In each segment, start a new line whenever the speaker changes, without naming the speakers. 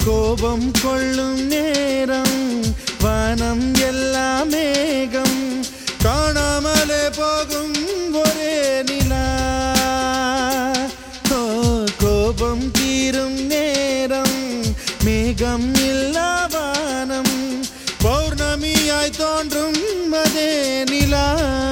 கோபம் கொள்ளும் நேரம் வானம் எல்லாம் மேகம் காணாமலே போகும் ஒரே நிலா ஓ, கோபம் தீரும் நேரம் மேகம் இல்லா வானம் பௌர்ணமியாய் தோன்றும் அதே நிலா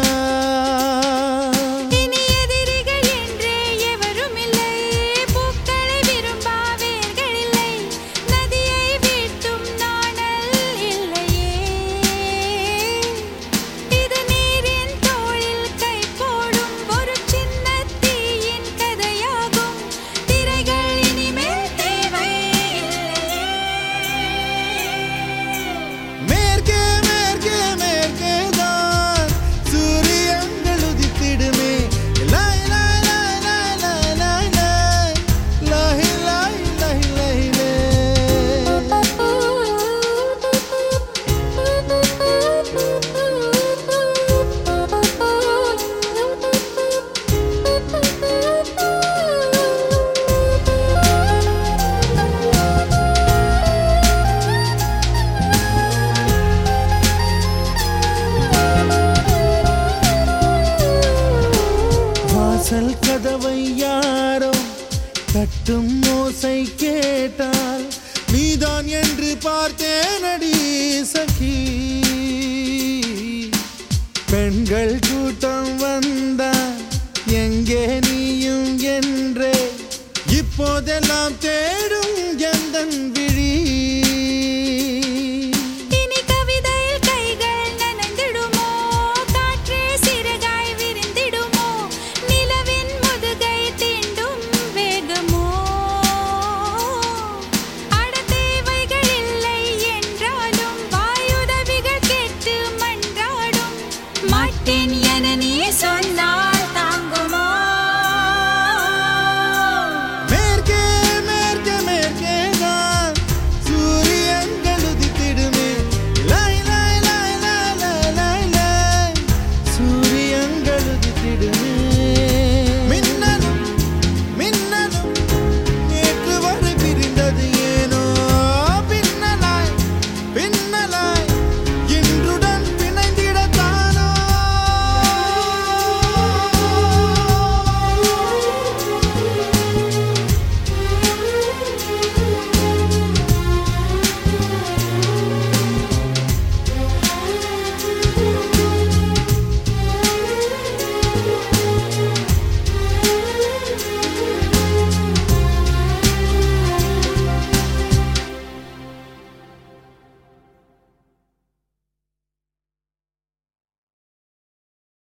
இனி எதிரிகள் என்றே எவரும் இல்லை பூக்களை விரும்பா வேர்கள் இல்லை நதியை வீழ்த்தும் நாணல் இல்லையே இது நீரின் தோளில் கை போடும் ஒரு சின்ன தீயின் கதையாகும் திரைகள் இனிமேல் தேவை
மேற்கே மேற்கே மேற்கே தான் சூரியங்கள் உதித்திடுமே லாய் லாய் லாய் லாய் லாய் லாய் லாய் லாய் லாய் லாய் லாய் வாசல் கதவை யாரோ தட்டும் ஓசை கேட்டால் நீதான் என்று பார்த்தேனடி சகி பெண்கள் கூட்டம் வந்தா